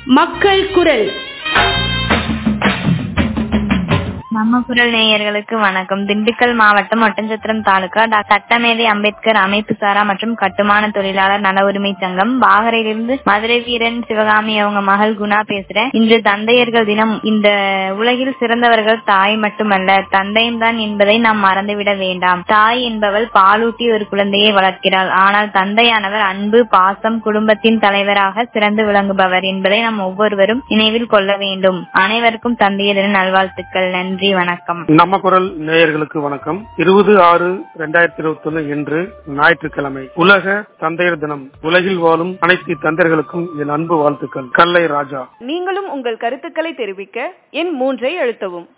மக்கள் குரல் நம்ம குரல் நேயர்களுக்கு வணக்கம் திண்டுக்கல் மாவட்டம் ஒட்டஞ்சத்திரம் தாலுகா டா- சட்டமேதை அம்பேத்கர் அமைப்பு சாரா மற்றும் கட்டுமான தொழிலாளர் நல உரிமை சங்கம் பாகரையிலிருந்து மதுரை வீரன் சிவகாமி அவங்க மகள் குணா பேசுறேன் இன்று தந்தையர்கள் தினம் இந்த உலகில் சிறந்தவர்கள் தாய் மட்டுமல்ல தந்தையும் தான் என்பதை நாம் மறந்துவிட வேண்டாம் தாய் என்பவள் பாலூட்டி ஒரு குழந்தையை வளர்க்கிறாள் ஆனால் தந்தையானவர் அன்பு பாசம் குடும்பத்தின் தலைவராக சிறந்து விளங்குபவர் என்பதை நாம் ஒவ்வொருவரும் நினைவில் கொள்ள வேண்டும் அனைவருக்கும் தந்தையர் தின நல்வாழ்த்துக்கள் நன்றி வணக்கம் நம்ம குரல் நேயர்களுக்கு வணக்கம் இருபது ஆறு இரண்டாயிரத்தி இருபத்தி ஒண்ணு இன்று ஞாயிற்றுக்கிழமை உலக தந்தையர் தினம் உலகில் வாழும் அனைத்து தந்தையர்களுக்கும் என் அன்பு வாழ்த்துக்கள் கல்லை ராஜா நீங்களும் உங்கள் கருத்துக்களை தெரிவிக்க எண் மூன்றை அழுத்தவும்